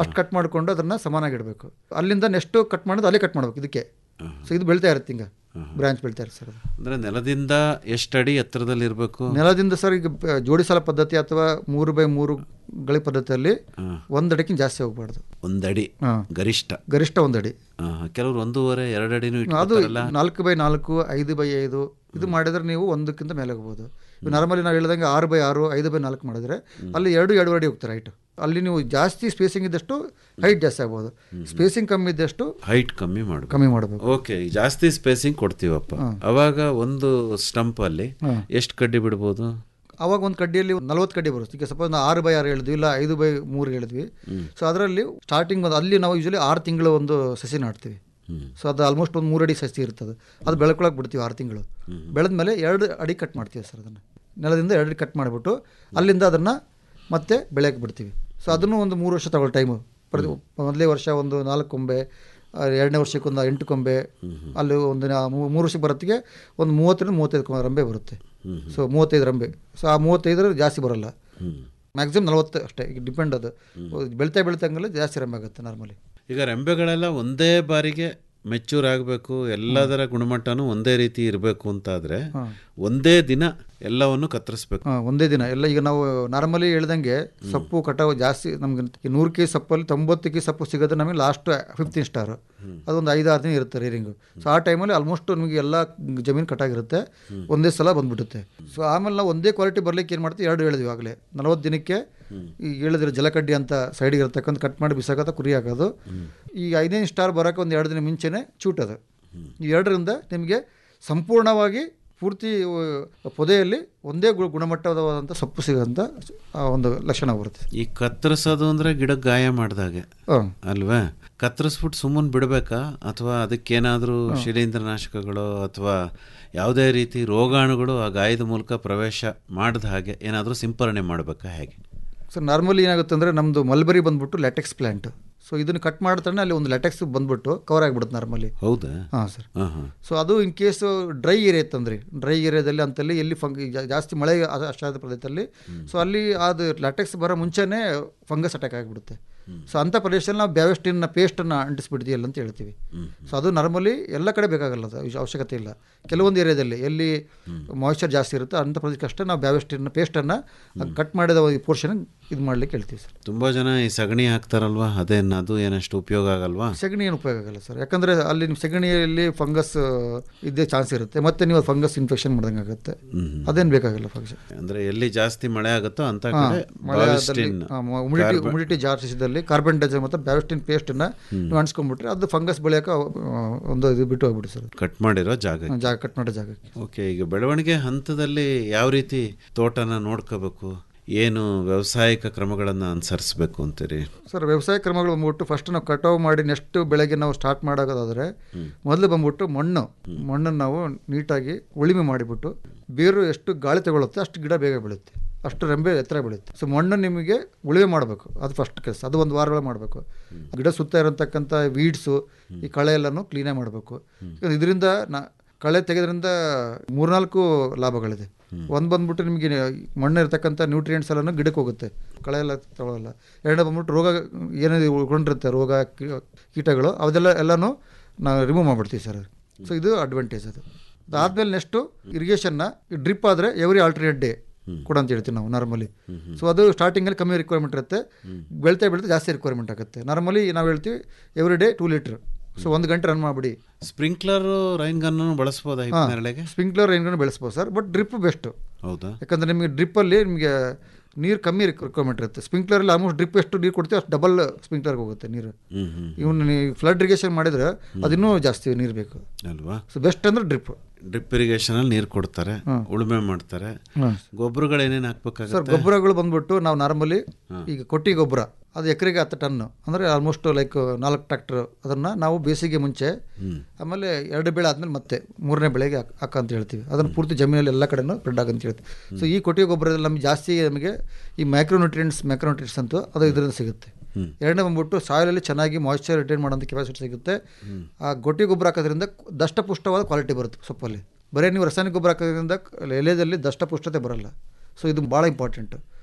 ಅಷ್ಟು ಕಟ್ ಮಾಡಿಕೊಂಡು ಅದನ್ನು ಸಮಾನಾಗಿ ಇಡಬೇಕು ಅಲ್ಲಿಂದ ನೆಕ್ಸ್ಟ್ ಕಟ್ ಮಾಡೋದು ಅಲ್ಲೇ ಕಟ್ ಮಾಡ್ಬೇಕು ಇದಕ್ಕೆ ಸೊ ಇದು ಬೆಳಿತಾ ಇರುತ್ತೆ ಹಿಂಗೆ ಬ್ರಾಂಚ್ ಬೆಳಿತಾ ಇರುತ್ತೆ ಸರ್ ಅದು ಅಂದ್ರೆ ನೆಲದಿಂದ ಎಷ್ಟು ಅಡಿ ಎತ್ತರದಲ್ಲಿ ಇರಬೇಕು ನೆಲದಿಂದ ಸರ್ ಈಗ ಬ- ಜೋಡಿಸಾಲ ಪದ್ಧತಿ ಅಥವಾ ಮೂರು ಬೈ ಮೂರು ಗಳಿ ಪದ್ಧತಿಯಲ್ಲಿ ಒಂದು ಅಡಿಗಿಂತ ಜಾಸ್ತಿ ಹೋಗ್ಬಾರ್ದು ಒಂದಡಿ ಹಾ. ಗರಿಷ್ಠ ಗರಿಷ್ಠ ಒಂದು ಅಡಿ ಆ, ಕೆಲವ್ರು ಒಂದೂವರೆ ಎರಡು ಅಡಿನೂ ಅದು ಇಟ್ಕೊತಾರಲ್ಲ ನಾಲ್ಕು ಬೈ ನಾಲ್ಕು ಐದು ಬೈ ಐದು ಇದು ಮಾಡಿದ್ರೆ ನೀವು ಒಂದಕ್ಕಿಂತ ಮೇಲೆ ಹೋಗ್ಬೋದು ನಾರ್ಮಲಿ ನಾವು ಹೇಳ್ದಂಗೆ ಆರು ಬೈ ಆರು ಐದು ಬೈ ನಾಲ್ಕು ಮಾಡಿದ್ರೆ ಅಲ್ಲಿ ಎರಡು ಎರಡು ಅಡಿ ಹೋಗ್ತಾರೆ ಹೈಟ್ ಅಲ್ಲಿ ನೀವು ಜಾಸ್ತಿ ಸ್ಪೇಸಿಂಗ್ ಇದ್ದಷ್ಟು ಹೈಟ್ ಜಾಸ್ತಿ ಆಗ್ಬೋದು ಸ್ಪೇಸಿಂಗ್ ಕಮ್ಮಿ ಇದ್ದಷ್ಟು ಹೈಟ್ ಕಮ್ಮಿ ಮಾಡಬೇಕು ಕಮ್ಮಿ ಮಾಡಬೇಕು ಓಕೆ ಜಾಸ್ತಿ ಸ್ಪೇಸಿಂಗ್ ಕೊಡ್ತೀವಪ್ಪ ಅವಾಗ ಒಂದು ಸ್ಟಂಪ್ ಅಲ್ಲಿ ಎಷ್ಟು ಕಡ್ಡಿ ಬಿಡ್ಬೋದು ಅವಾಗ ಒಂದು ಕಡ್ಡಿಯಲ್ಲಿ ನಲ್ವತ್ತು ಕಡ್ಡಿ ಬರುತ್ತೆ ಈಗ ಸಪೋಸ್ ನಾವು ಆರು ಬೈ ಆರು ಹೇಳಿದ್ವಿ ಇಲ್ಲ ಐದು ಬೈ ಮೂರು ಹೇಳಿದ್ವಿ ಸೊ ಅದರಲ್ಲಿ ಸ್ಟಾರ್ಟಿಂಗ್ ಒಂದು ಅಲ್ಲಿ ನಾವು ಯೂಶಲಿ ಆರು ತಿಂಗಳು ಒಂದು ಸಸಿ ನಾಡ್ತೀವಿ ಸೊ ಅದು ಆಲ್ಮೋಸ್ಟ್ ಒಂದು ಮೂರು ಅಡಿ ಸಸಿ ಇರ್ತದೆ ಅದು ಬೆಳ್ಕೊಳಕ್ಕೆ ಬಿಡ್ತೀವಿ ಆರು ತಿಂಗಳು ಬೆಳೆದ್ಮೇಲೆ ಎರಡು ಅಡಿ ಕಟ್ ಮಾಡ್ತೀವಿ ಸರ್ ಅದನ್ನು ನೆಲದಿಂದ ಎರಡು ಅಡಿ ಕಟ್ ಮಾಡಿಬಿಟ್ಟು ಅಲ್ಲಿಂದ ಅದನ್ನು ಮತ್ತೆ ಬೆಳೆಯಕ್ಕೆ ಬಿಡ್ತೀವಿ ಸೊ ಅದನ್ನು ಒಂದು ಮೂರು ವರ್ಷ ತಗೊಳ್ಳೋ ಟೈಮು ಪ್ರತಿ ಮೊದಲೇ ವರ್ಷ ಒಂದು ನಾಲ್ಕು ಕೊಂಬೆ ಆ, ಎರಡನೇ ವರ್ಷಕ್ಕೆ ಒಂದು ಎಂಟು ಕೊಂಬೆ ಅಲ್ಲಿ ಒಂದು ನಾ- ಮೂ- ಮೂರು ವರ್ಷಕ್ಕೆ ಬರೋತ್ತಿಗೆ ಒಂದು ಮೂವತ್ತರಿಂದ ಮೂವತ್ತೈದು ಕೊಂಬೆ ರಂಬೆ ಬರುತ್ತೆ ಸೊ ಮೂವತ್ತೈದು ರಂಬೆ ಸೊ ಆ ಮೂವತ್ತೈದರ ಜಾಸ್ತಿ ಬರೋಲ್ಲ ಮ್ಯಾಕ್ಸಿಮಮ್ ನಲವತ್ತು ಅಷ್ಟೇ ಈಗ ಡಿಪೆಂಡ್ ಅದು ಬೆಳಿತಾ ಬೆಳಿತಂಗೆಲ್ಲ ಜಾಸ್ತಿ ರಂಬೆ ಆಗುತ್ತೆ ನಾರ್ಮಲಿ ಈಗ ರೆಂಬೆಗಳೆಲ್ಲ ಒಂದೇ ಬಾರಿಗೆ ಮೆಚೂರ್ ಆಗಬೇಕು ಎಲ್ಲದರ ಗುಣಮಟ್ಟನೂ ಒಂದೇ ರೀತಿ ಇರಬೇಕು ಅಂತಾದ್ರೆ ಒಂದೇ ದಿನ ಎಲ್ಲವನ್ನು ಕತ್ತರಿಸ್ಬೇಕು ಹಾಂ ಒಂದೇ ದಿನ ಎಲ್ಲ ಈಗ ನಾವು ನಾರ್ಮಲಿ ಹೇಳ್ದಂಗೆ ಸೊಪ್ಪು ಕಟಾವು ಜಾಸ್ತಿ ನಮ್ಗೆ ಈ ನೂರು ಕೆ ಸಪ್ಪಲ್ಲಿ ತೊಂಬತ್ತು ಕೆ ಸೊಪ್ಪು ಸಿಗೋದು ನಮಗೆ ಲಾಸ್ಟ್ ಫಿಫ್ಟೀನ್ ಸ್ಟಾರ್ ಅದೊಂದು ಐದು ಆರು ದಿನ ಇರುತ್ತೆ ರೀರಿಂಗು ಸೊ ಆ ಟೈಮಲ್ಲಿ ಆಲ್ಮೋಸ್ಟ್ ನಮಗೆ ಎಲ್ಲ ಜಮೀನು ಕಟಾಗಿರುತ್ತೆ ಒಂದೇ ಸಲ ಬಂದ್ಬಿಡುತ್ತೆ ಸೊ ಆಮೇಲೆ ನಾವು ಒಂದೇ ಕ್ವಾಲಿಟಿ ಬರ್ಲಿಕ್ಕೆ ಏನು ಮಾಡ್ತೀವಿ ಎರಡು ಹೇಳಿದ್ವಿ ಆಗಲೇ ನಲವತ್ತು ದಿನಕ್ಕೆ ಈಗ ಹೇಳಿದ್ರೆ ಜಲಕಡ್ಡಿ ಅಂತ ಸೈಡಿಗೆ ಇರತಕ್ಕಂಥ ಕಟ್ ಮಾಡಿ ಬಿಸಾಕೋದು ಕುರಿ ಹಾಕೋದು ಈಗ ಐದನೇ ಸ್ಟಾರ್ ಬರೋಕೆ ಒಂದು ಎರಡು ದಿನ ಮುಂಚೆನೇ ಚೂಟದು ಈ ಎರಡರಿಂದ ನಿಮಗೆ ಸಂಪೂರ್ಣವಾಗಿ ಪೂರ್ತಿ ಆ, ಪೊದೆಯಲ್ಲಿ ಒಂದೇ ಗು- ಗುಣಮಟ್ಟವಾದಂಥ ಸೊಪ್ಪು ಸಿಗೋಂಥ ಆ ಒಂದು ಲಕ್ಷಣ ಬರುತ್ತೆ ಈ ಕತ್ತರಿಸೋದು ಅಂದ್ರೆ ಗಿಡಕ್ಕೆ ಗಾಯ ಮಾಡ್ದಾಗೆ ಹಾಂ ಅಲ್ವಾ ಕತ್ತರಿಸ್ಬಿಟ್ಟು ಸುಮ್ಮನೆ ಬಿಡಬೇಕಾ ಅಥವಾ ಅದಕ್ಕೇನಾದರೂ ಶಿಲೀಂಧ್ರನಾಶಕಗಳು ಅಥವಾ ಯಾವುದೇ ರೀತಿ ರೋಗಾಣುಗಳು ಆ ಗಾಯದ ಮೂಲಕ ಪ್ರವೇಶ ಮಾಡದ ಹಾಗೆ ಏನಾದರೂ ಸಿಂಪರಣೆ ಮಾಡಬೇಕಾ ಹೇಗೆ ಸರ್ ನಾರ್ಮಲಿ ಏನಾಗುತ್ತೆ ಅಂದರೆ ನಮ್ಮದು ಮಲ್ಬರಿ ಬಂದ್ಬಿಟ್ಟು ಲ್ಯಾಟೆಕ್ಸ್ ಪ್ಲ್ಯಾಂಟ್ ಸೊ ಇದನ್ನು ಕಟ್ ಮಾಡ್ತಾನೆ ಅಲ್ಲಿ ಒಂದು ಲ್ಯಾಟೆಕ್ಸ್ ಬಂದ್ಬಿಟ್ಟು ಕವರ್ ಆಗಿಬಿಡುತ್ತೆ ನಾರ್ಮಲಿ ಹೌದಾ ಹಾಂ ಸರ್ ಹಾಂ ಹಾಂ ಸೊ ಅದು ಇನ್ ಕೇಸು ಡ್ರೈ ಏರಿಯಾ ಇತ್ತಂದ್ರೆ ಡ್ರೈ ಏರಿಯಾದಲ್ಲಿ ಅಂತಲ್ಲಿ ಎಲ್ಲಿ ಫಂಗ್ ಜಾ- ಜಾಸ್ತಿ ಮಳೆ ಆ- ಅಷ್ಟಾದ ಪ್ರದೇಶದಲ್ಲಿ ಸೊ ಅಲ್ಲಿ ಅದು ಲ್ಯಾಟೆಕ್ಸ್ ಬರೋ ಮುಂಚೆನೇ ಫಂಗಸ್ ಅಟ್ಯಾಕ್ ಆಗಿಬಿಡುತ್ತೆ ಸೊ ಅಂಥ ಪ್ರದೇಶದಲ್ಲಿ ನಾವು ಬ್ಯಾವೆಸ್ಟಿನ ಪೇಸ್ಟನ್ನು ಅಂಟಿಸ್ಬಿಡ್ತೀವಲ್ಲ ಅಂತ ಹೇಳ್ತೀವಿ ಸೊ ಅದು ನಾರ್ಮಲಿ ಎಲ್ಲ ಕಡೆ ಬೇಕಾಗಲ್ಲ ಅದು ಇಶ್- ಅವಶ್ಯಕತೆ ಇಲ್ಲ ಕೆಲವೊಂದು ಏರಿಯಾದಲ್ಲಿ ಎಲ್ಲಿ ಮಾಯಿಶ್ಚರ್ ಜಾಸ್ತಿ ಇರುತ್ತೆ ಅಂಥ ಪ್ರದೇಶಕ್ಕೆ ಅಷ್ಟೇ ನಾವು ಬ್ಯಾವೆಸ್ಟಿನ ಪೇಸ್ಟನ್ನು ಕಟ್ ಮಾಡಿದ ಪೋರ್ಷನ್ ಇದು ಮಾಡ್ಲಿಕ್ಕೆ ಹೇಳ್ತೀವಿ ಸರ್ ತುಂಬ ಜನ ಈ ಸಗಣಿ ಹಾಕ್ತಾರಲ್ವಾ ಅದೇನು ಅದು ಏನಷ್ಟು ಉಪಯೋಗ ಆಗಲ್ವಾ ಸಗಣಿ ಏನು ಉಪಯೋಗ ಆಗಲ್ಲ ಸರ್ ಯಾಕಂದರೆ ಅಲ್ಲಿ ನಿಮ್ಮ ಸಗಣಿಯಲ್ಲಿ ಫಂಗಸ್ ಇದ್ದೇ ಚಾನ್ಸ್ ಇರುತ್ತೆ ಮತ್ತೆ ನೀವು ಫಂಗಸ್ ಇನ್ಫೆಕ್ಷನ್ ಮಾಡ್ದಂಗೆ ಆಗುತ್ತೆ ಅದೇನು ಬೇಕಾಗಲ್ಲ ಫಂಕ್ಷನ್ ಅಂದ್ರೆ ಎಲ್ಲಿ ಜಾಸ್ತಿ ಮಳೆ ಆಗುತ್ತೋ ಅಂತ ಕಡೆ ಬಾವಿಸ್ಟಿನ್ ಹುಮಿಡಿಟಿ ಹುಮಿಡಿಟಿ ಜಾಸ್ತಿ ಇದ್ದಲ್ಲಿ ಕಾರ್ಬನ್ ಡೈಆಕ್ಸೈಡ್ ಮತ್ತು ಬ್ಯಾವೆಸ್ಟಿನ್ ಪೇಸ್ಟನ್ನು ನೀವು ಅಂಟಿಸ್ಕೊಂಡ್ಬಿಟ್ರೆ ಅದು ಫಂಗಸ್ ಬೆಳೆಯೋಕೆ ಒಂದು ಇದು ಬಿಟ್ಟು ಹೋಗ್ಬಿಡಿ ಸರ್ ಕಟ್ ಮಾಡಿರೋ ಜಾಗ ಜಾಗ ಕಟ್ ಮಾಡೋ ಜಾಗಕ್ಕೆ ಓಕೆ ಈಗ ಬೆಳವಣಿಗೆ ಹಂತದಲ್ಲಿ ಯಾವ ರೀತಿ ತೋಟನ ನೋಡ್ಕೋಬೇಕು ಏನು ವ್ಯಾವಸಾಯಿಕ ಕ್ರಮಗಳನ್ನು ಅನುಸರಿಸಬೇಕು ಅಂತೀರಿ ಸರ್ ವ್ಯವಸಾಯ ಕ್ರಮಗಳು ಬಂದ್ಬಿಟ್ಟು ಫಸ್ಟ್ ನಾವು ಕಟಾವು ಮಾಡಿ ನೆಕ್ಸ್ಟ್ ಬೆಳಗ್ಗೆ ನಾವು ಸ್ಟಾರ್ಟ್ ಮಾಡೋದಾದರೆ ಮೊದಲು ಬಂದ್ಬಿಟ್ಟು ಮಣ್ಣು ಮಣ್ಣನ್ನು ನಾವು ನೀಟಾಗಿ ಉಳಿಮೆ ಮಾಡಿಬಿಟ್ಟು ಬೇರು ಎಷ್ಟು ಗಾಳಿ ತಗೊಳುತ್ತೆ ಅಷ್ಟು ಗಿಡ ಬೇಗ ಬೆಳೆಯುತ್ತೆ ಅಷ್ಟು ರೆಂಬೆ ಎತ್ತರ ಬೆಳೆಯುತ್ತೆ ಸೊ ಮಣ್ಣು ನಿಮಗೆ ಉಳಿಮೆ ಮಾಡಬೇಕು ಅದು ಫಸ್ಟ್ ಕೆಲಸ ಅದು ಒಂದು ವಾರಗಳು ಮಾಡಬೇಕು ಗಿಡ ಸುತ್ತ ಇರತಕ್ಕಂಥ ವೀಡ್ಸು ಈ ಕಳೆ ಎಲ್ಲನೂ ಕ್ಲೀನಾಗಿ ಮಾಡಬೇಕು ಇದರಿಂದ ನಾ ಕಳೆ ತೆಗೆದ್ರಿಂದ ಮೂರ್ನಾಲ್ಕು ಲಾಭಗಳಿದೆ ಒಂದು ಬಂದ್ಬಿಟ್ಟು ನಿಮಗೆ ಮಣ್ಣು ಇರ್ತಕ್ಕಂಥ ನ್ಯೂಟ್ರಿಯೆಂಟ್ಸ್ ಎಲ್ಲನೂ ಗಿಡಕ್ಕೆ ಹೋಗುತ್ತೆ ಕಳೆ ಎಲ್ಲ ತಗೊಳ್ಳಲ್ಲ ಎರಡನೇ ಬಂದ್ಬಿಟ್ಟು ರೋಗ ಏನೇನು ಉಳ್ಕೊಂಡಿರುತ್ತೆ ರೋಗ ಕೀ- ಕೀಟಗಳು ಅದೆಲ್ಲ ಎಲ್ಲನೂ ನಾವು ರಿಮೂವ್ ಮಾಡಿಬಿಡ್ತೀವಿ ಸರ್ ಸೊ ಇದು ಅಡ್ವಾಂಟೇಜ್ ಅದು ಅದಾದಮೇಲೆ ನೆಕ್ಸ್ಟು ಇರಿಗೇಷನ್ನ ಡ್ರಿಪ್ ಆದರೆ ಎವ್ರಿ ಆಲ್ಟರ್ನೇಟ್ ಡೇ ಕೂಡ ಅಂತ ಹೇಳ್ತೀವಿ ನಾವು ನಾರ್ಮಲಿ ಸೊ ಅದು ಸ್ಟಾರ್ಟಿಂಗಲ್ಲಿ ಕಮ್ಮಿ ರಿಕ್ವೈರ್ಮೆಂಟ್ ಇರುತ್ತೆ ಬೆಳ್ತಾ ಬೆಳ್ತಾ ಜಾಸ್ತಿ ರಿಕ್ವೈರ್ಮೆಂಟ್ ಆಗುತ್ತೆ ನಾರ್ಮಲಿ ನಾವು ಹೇಳ್ತೀವಿ every day two litre so ಒಂದು ಗಂಟೆ ರನ್ ಮಾಡಿಬಿಡಿ ಸ್ಪ್ರಿಂಕ್ಲರ್ ರೈನ್ ಗನ್ನು ಬಳಸ್ಬೋದಾ ಹಿಪ್ಪನೇರಳೆಗೆ ಸ್ಪ್ರಿಂಕ್ಲರ್ ಏನು ಬೆಳೆಸ್ಬೋದು ಸರ್ ಬಟ್ ಡ್ರಿಪ್ ಬೆಸ್ಟ್ ಹೌದಾ ಯಾಕಂದರೆ ನಿಮಗೆ ಡ್ರಿಪ್ಪಲ್ಲಿ ನಿಮಗೆ ನೀರು ಕಮ್ಮಿ ರಿಕ್ವೈರ್ಮೆಂಟ್ ಇರುತ್ತೆ ಸ್ಪ್ರಿಂಕ್ಲರಲ್ಲಿ ಆಲ್ಮೋಸ್ಟ್ ಡ್ರಿಪ್ ಎಷ್ಟು ನೀರು ಕೊಡ್ತೀವಿ ಅಷ್ಟು ಡಬಲ್ ಸ್ಪ್ರಿಂಕ್ಲರ್ಗೆ ಹೋಗುತ್ತೆ ನೀರು ಹ್ಮ್ ಹ್ಮ್ ಇವನು ನೀವು ಫ್ಲಡ್ ಇರಿಗೇಷನ್ ಮಾಡಿದ್ರೆ ಅದಿನ್ನೂ ಜಾಸ್ತಿ ನೀರು ಬೇಕು ಅಲ್ವಾ ಸೊ ಬೆಸ್ಟ್ ಅಂದರೆ ಡ್ರಿಪ್ ಡ್ರಿಪ್ ಇರಿಗೇಷನ್ ಅಲ್ಲಿ ನೀರು ಕೊಡ್ತಾರೆ ಉಳುಮೆ ಮಾಡ್ತಾರೆ ಹಾಂ ಗೊಬ್ಬರಗಳು ಏನೇನು ಸರ್ ಹಾಕ್ಬೇಕಾಗುತ್ತೆ ಗೊಬ್ಬರಗಳು ಬಂದ್ಬಿಟ್ಟು ನಾವು ನಾರ್ಮಲಿ ಈಗ ಕೊಟ್ಟಿ ಗೊಬ್ಬರ ಅದು ಎಕರೆಗೆ ಹತ್ತು ಟನ್ನು ಅಂದರೆ ಆಲ್ಮೋಸ್ಟ್ ಲೈಕ್ ನಾಲ್ಕು ಟ್ರ್ಯಾಕ್ಟರ್ ಅದನ್ನು ನಾವು ಬೇಸಿಗೆ ಮುಂಚೆ ಆಮೇಲೆ ಎರಡು ಬೆಳೆ ಆದಮೇಲೆ ಮತ್ತೆ ಮೂರನೇ ಬೆಳೆಗೆ ಹಾಕ್- ಹಾಕ ಅಂತ ಹೇಳ್ತೀವಿ ಅದನ್ನು ಪೂರ್ತಿ ಜಮೀನಲ್ಲಿ ಎಲ್ಲ ಕಡೆನೂ ಸ್ಪ್ರೆಡ್ ಆಗಂತ ಹೇಳ್ತೀವಿ ಸೊ ಈ ಕೊಟ್ಟಿಗೆ ಗೊಬ್ಬರದಲ್ಲಿ ನಮಗೆ ಜಾಸ್ತಿ ನಮಗೆ ಈ ಮೈಕ್ರೋನ್ಯೂಟ್ರಿಯೆಂಟ್ಸ್ ಮೈಕ್ರೋನ್ಯೂಟ್ರಿಯೆಂಟ್ಸ್ ಅಂತೂ ಅದು ಇದರಿಂದ ಸಿಗುತ್ತೆ ಎರಡನೇ ಬಂದ್ಬಿಟ್ಟು ಸಾಯಿಲಲ್ಲಿ ಚೆನ್ನಾಗಿ ಮಾಯ್ಚರ್ ರಿಟೈನ್ ಮಾಡೋಂಥ ಕೆಪಾಸಿಟಿ ಸಿಗುತ್ತೆ ಆ ಗೊಟ್ಟಿ ಗೊಬ್ಬರ ಹಾಕೋದ್ರಿಂದ ದಷ್ಟಪುಷ್ಟವಾದ ಕ್ವಾಲಿಟಿ ಬರುತ್ತೆ ಸೊಪ್ಪಲ್ಲಿ ಬರೀ ನೀವು ರಾಸಾಯನಿಕ ಗೊಬ್ಬರ ಹಾಕೋದ್ರಿಂದ ಎಲೆದಲ್ಲಿ ದಷ್ಟಪುಷ್ಟತೆ ಬರಲ್ಲ ಸೊ ಇದು ಭಾಳ ಇಂಪಾರ್ಟೆಂಟ್